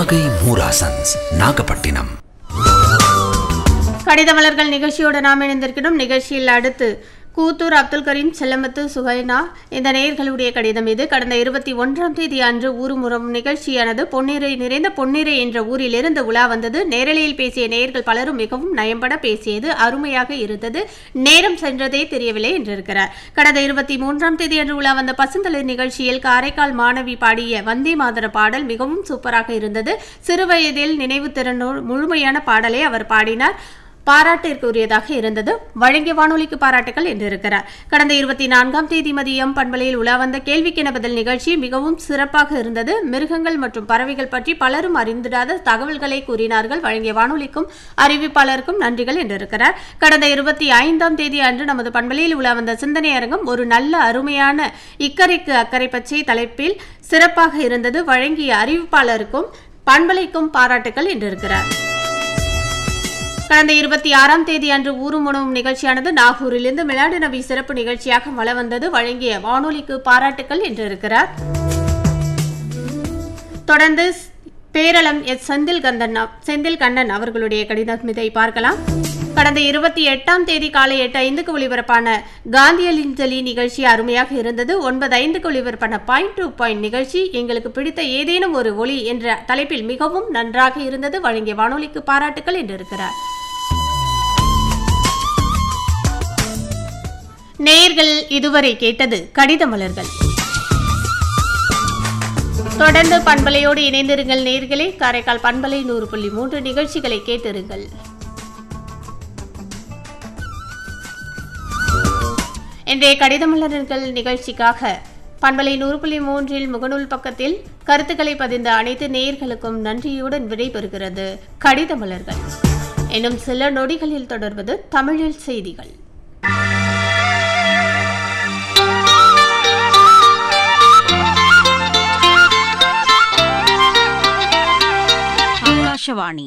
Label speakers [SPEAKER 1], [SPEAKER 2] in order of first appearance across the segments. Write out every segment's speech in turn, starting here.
[SPEAKER 1] நாகை மூராசன்ஸ் நாகப்பட்டினம்
[SPEAKER 2] கடித மலர்கள் நிகழ்ச்சியோடு நாம் இணைந்திருக்கிறோம் நிகழ்ச்சியில் அடுத்து கூத்தூர் அப்துல் கரீம் செல்லமத்து சுகைனா இந்த நேயர்களுடைய கடிதம் இது கடந்த இருபத்தி ஒன்றாம் தேதி அன்று ஊருமுறம் நிகழ்ச்சியானது பொன்னிறை நிறைந்த பொன்னிறை என்ற ஊரிலிருந்து உலா வந்தது நேரலையில் பேசிய நேயர்கள் பலரும் மிகவும் நயம்பட பேசியது அருமையாக இருந்தது நேரம் சென்றதே தெரியவில்லை என்றிருக்கிறார் கடந்த இருபத்தி மூன்றாம் தேதி அன்று உலா வந்த பசுந்தளிர் நிகழ்ச்சியில் காரைக்கால் மாணவி பாடிய வந்தே மாதர பாடல் மிகவும் சூப்பராக இருந்தது சிறுவயதில் நினைவு திறனோடு முழுமையான பாடலை அவர் பாடினார் பாராட்டிற்குரியதாக இருந்தது வழங்கிய வானொலிக்கு பாராட்டுகள் என்றிருக்கிறார் கடந்த இருபத்தி நான்காம் தேதி மதியம் பண்பலையில் உலா வந்த கேள்விக்கென பதில் நிகழ்ச்சி மிகவும் சிறப்பாக இருந்தது மிருகங்கள் மற்றும் பறவைகள் பற்றி பலரும் அறிந்திடாத தகவல்களை கூறினார்கள் வழங்கிய வானொலிக்கும் அறிவிப்பாளருக்கும் நன்றிகள் என்றிருக்கிறார் கடந்த இருபத்தி ஐந்தாம் தேதி அன்று நமது பண்பலையில் உலா வந்த சிந்தனை அரங்கம் ஒரு நல்ல அருமையான இக்கரைக்கு அக்கறை பச்சை தலைப்பில் சிறப்பாக இருந்தது வழங்கிய அறிவிப்பாளருக்கும் பண்பலைக்கும் பாராட்டுகள் என்றிருக்கிறார் கடந்த இருபத்தி ஆறாம் தேதி அன்று ஊரும் உணவும் நிகழ்ச்சியானது நாகூரிலிருந்து மிலாடு நபி சிறப்பு நிகழ்ச்சியாக வள வந்தது வழங்கிய வானொலிக்கு பாராட்டுகள் என்றிருக்கிறார் தொடர்ந்து பேரளம் எஸ் செந்தில் கந்தன் அவ- செந்தில் கண்ணன் அவர்களுடைய கடிதம் இதை பார்க்கலாம் கடந்த இருபத்தி எட்டாம் தேதி காலை எட்டு ஐந்துக்கு ஒளிபரப்பான காந்தியலிஞ்சலி நிகழ்ச்சி அருமையாக இருந்தது ஒன்பது ஐந்துக்கு ஒளிபரப்பான பாயிண்ட் டு பாயிண்ட் நிகழ்ச்சி எங்களுக்கு பிடித்த ஏதேனும் ஒரு ஒளி என்ற தலைப்பில் மிகவும் நன்றாக இருந்தது வழங்கிய வானொலிக்கு பாராட்டுகள் என்றிருக்கிறார் நேயர்கள் இதுவரை கேட்டது கடித மலர்கள் தொடர்ந்து பண்பலையோடு இணைந்திருங்கள் நேர்களே காரைக்கால் பண்பலை நூறு புள்ளி மூன்று நிகழ்ச்சிகளை கேட்டிருங்கள் இன்றைய கடித மலர்கள் நிகழ்ச்சிக்காக பண்பலை நூறு புள்ளி மூன்றில் முகநூல் பக்கத்தில் கருத்துக்களை பதிந்த அனைத்து நேயர்களுக்கும் நன்றியுடன் விடைபெறுகிறது கடித மலர்கள் இன்னும் சில நொடிகளில் தொடர்வது தமிழில் செய்திகள்
[SPEAKER 3] ஆகாஷவாணி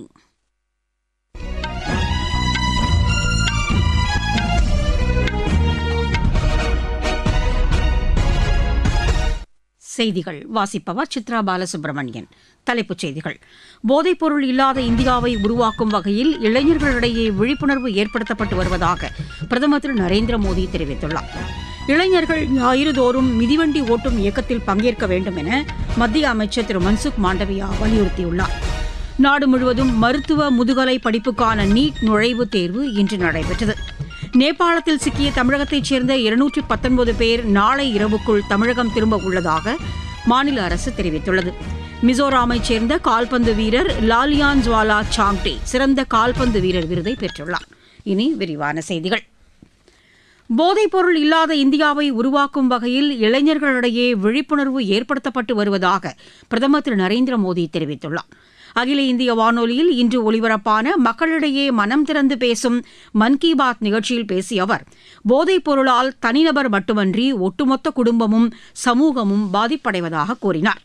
[SPEAKER 3] செய்திகள் வாசிப்பவர் சித்ரா பாலசுப்ரமணியன் தலைப்புச் செய்திகள் போதைப்பொருள் இல்லாத இந்தியாவை உருவாக்கும் வகையில் இளைஞர்களிடையே விழிப்புணர்வு ஏற்படுத்தப்பட்டு வருவதாக பிரதமர் திரு நரேந்திர மோடி தெரிவித்துள்ளார் இளைஞர்கள் ஞாயிறுதோறும் மிதிவண்டி ஓட்டும் இயக்கத்தில் பங்கேற்க வேண்டும் என மத்திய அமைச்சர் திரு மன்சுக் மாண்டவியா வலியுறுத்தியுள்ளார் நாடு முழுவதும் மருத்துவ முதுகலை படிப்புக்கான நீட் நுழைவுத் தேர்வு இன்று நடைபெற்றது நேபாளத்தில் சிக்கிய தமிழகத்தைச் சேர்ந்த இருநூற்றி பத்தொன்பது பேர் நாளை இரவுக்குள் தமிழகம் திரும்ப உள்ளதாக மாநில அரசு தெரிவித்துள்ளது மிசோராமைச் சேர்ந்த கால்பந்து வீரர் லாலியான் ஜுவாலா சாங்டே சிறந்த கால்பந்து வீரர் விருதை பெற்றுள்ளார் இனி விரிவான செய்திகள் போதைப்பொருள் இல்லாத இந்தியாவை உருவாக்கும் வகையில் இளைஞர்களிடையே விழிப்புணர்வு ஏற்படுத்தப்பட்டு வருவதாக பிரதமர் திரு நரேந்திர மோடி தெரிவித்துள்ளார் அகில இந்திய வானொலியில் இன்று ஒலிபரப்பான மக்களிடையே மனம் திறந்து பேசும் மன் கி பாத் நிகழ்ச்சியில் பேசிய அவர் போதைப் பொருளால் தனிநபர் மட்டுமன்றி ஒட்டுமொத்த குடும்பமும் சமூகமும் பாதிப்படைவதாக கூறினார்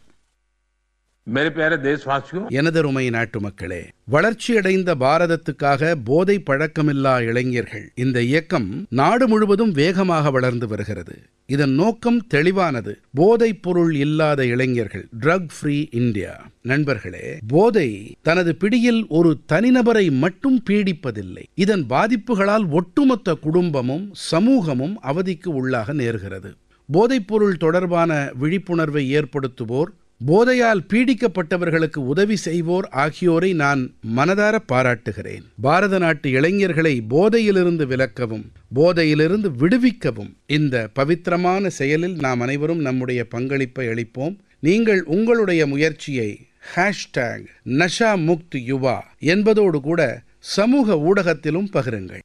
[SPEAKER 4] मेरे प्यारे देशवासियों
[SPEAKER 5] எனதருமை நாட்டு மக்களே வளர்ச்சியடைந்த பாரதத்துக்காக போதை பழக்கமில்லா இளைஞர்கள் இந்த இயக்கம் நாடு முழுவதும் வேகமாக வளர்ந்து வருகிறது இதன் நோக்கம் தெளிவானது போதைப் பொருள் இல்லாத இளைஞர்கள் ட்ரக் ஃப்ரீ இந்தியா நண்பர்களே போதை தனது பிடியில் ஒரு தனிநபரை மட்டும் பீடிப்பதில்லை இதன் பாதிப்புகளால் ஒட்டுமொத்த குடும்பமும் சமூகமும் அவதிக்கு உள்ளாக நேர்கிறது போதைப்பொருள் தொடர்பான விழிப்புணர்வை ஏற்படுத்துவோர் போதையால் பீடிக்கப்பட்டவர்களுக்கு உதவி செய்வோர் ஆகியோரை நான் மனதார பாராட்டுகிறேன் பாரத நாட்டு இளைஞர்களை போதையிலிருந்து விலக்கவும் போதையிலிருந்து விடுவிக்கவும் இந்த பவித்திரமான செயலில் நாம் அனைவரும் நம்முடைய பங்களிப்பை அளிப்போம் நீங்கள் உங்களுடைய முயற்சியை ஹேஷ்டேக் நஷா முக்த் யுவா என்பதோடு கூட சமூக ஊடகத்திலும் பகிருங்கள்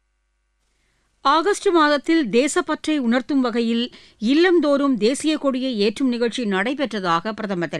[SPEAKER 3] ஆகஸ்ட் மாதத்தில் தேசப்பற்றை உணர்த்தும் வகையில் இல்லந்தோறும் தேசிய கொடியை ஏற்றும் நிகழ்ச்சி நடைபெற்றதாக பிரதமர் தெரிவித்தார்